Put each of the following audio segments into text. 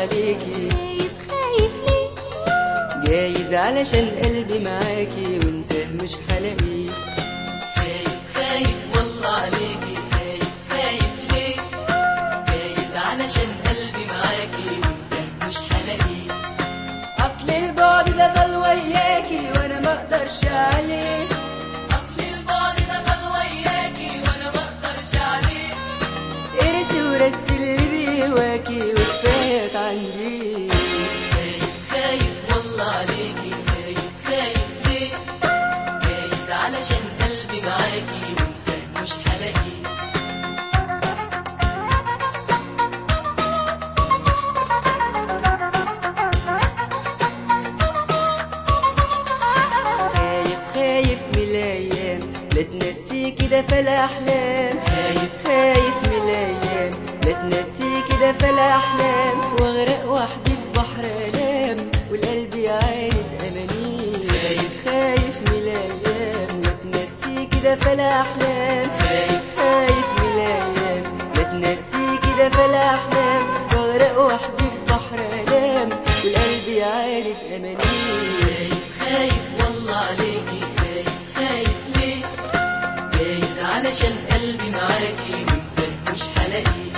عليكي خايف خايف ليه جايز علشان قلبي معاكي وانت مش حلاقيه خايف خايف والله عليكي خايف خايف ليه جايز علشان قلبي معاكي وانت مش حلاقيه اصل البعد ده طال وياكي وانا ما اقدرش عليه اصل البعد ده طال وياكي وانا ما اقدرش عليه ارسي ورسي اللي بيهواكي وكفاية عندي خايف خايف والله عليكي خايف خايف ليه جايز علشان قلبي معاكي وانت مش حلاقيه خايف خايف من الايام لا تنسي كده في الاحلام خايف خايف من الايام لا تنسي كده في الاحلام واغرق وحدي في بحر الام والقلب يعاند امانيه خايف. خايف من الايام لا تنسي كده في الاحلام خايف. خايف من الايام لا تنسي كده في الاحلام واغرق وحدي في بحر الام والقلب يعاند امانيه خايف والله عليكي خايف خايف ليه جايز علشان قلبي معاكي وانت مش حلاقيه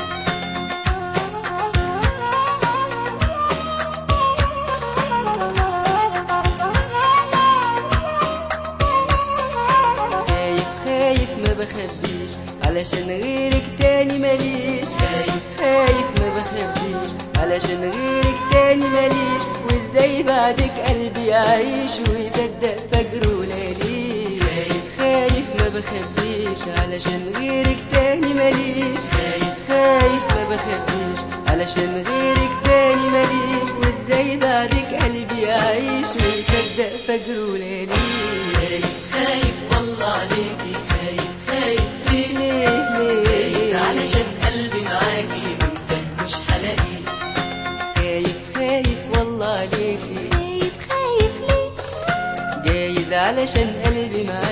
خايف خايف ما بخبيش علشان غيرك تاني ماليش خايف. خايف ما بخبيش علشان غيرك تاني ماليش وازاي بعدك قلبي يعيش ويصدق فجر وليالي خايف. خايف ما بخبيش علشان غيرك تاني ماليش خايف. خايف ما بخبيش علشان غيرك تاني ماليش وازاي بعدك قلبي يعيش ويصدق فجر وليالي خايف خايف والله عليكي خايف خايف ليه ليه ليه جايز علشان قلبي معاكي وانت مش حلاقيه خايف خايف والله عليكي خايف خايف ليه جايز علشان قلبي معاكي